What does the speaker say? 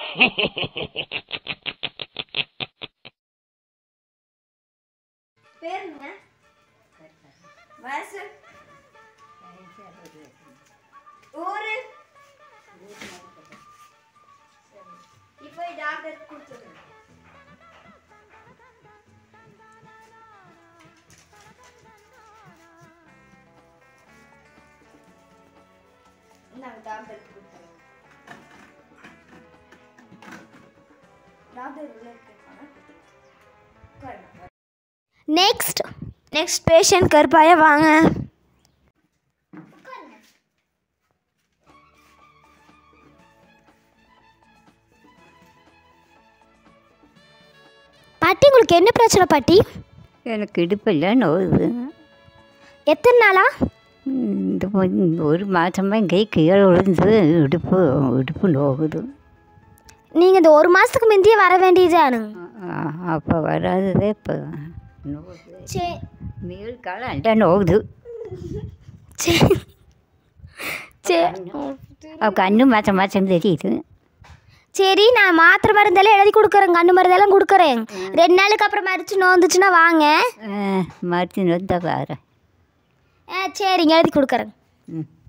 பேருங்க வயசு ஊரு இப்போ டாக்டர் கொடுத்துருங்க நாங்கள் டாக்டர் கொடுத்துருங்க டாக்டர் உள்ள இருக்காங்க உட்காருங்க நெக்ஸ்ட் நெக்ஸ்ட் பேஷண்ட் கருப்பாய வாங்க பாட்டி உங்களுக்கு என்ன பிரச்சனை பாட்டி எனக்கு இடுப்பெல்லாம் நோவுது எத்தனை நாளா இந்த ஒரு- ஒரு மாதமாக கை கீழே விழுந்து இடுப்பு இடுப்பு நோகுது நீங்கள் இந்த ஒரு மாதத்துக்கு முந்தைய வர வேண்டியதானு அப்போ வராததே இப்போ நோகுது சரி மேல் காலம் எல்லாம் நோகுது சரி சரி அவ கண்ணு மாற்ற மாற்றம் தெரியுது சரி நான் மாத்திரை மருந்தெல்லாம் எழுதி கொடுக்குறேன் கண்ணு மருந்தெல்லாம் கொடுக்குறேன் ரெண்டு நாளுக்கு அப்புறம் மறிச்சு நோந்துச்சுன்னா வாங்க மருத்துவ வந்தால் பாரு ஆ சரிங்க எழுதி கொடுக்குறேன் ம்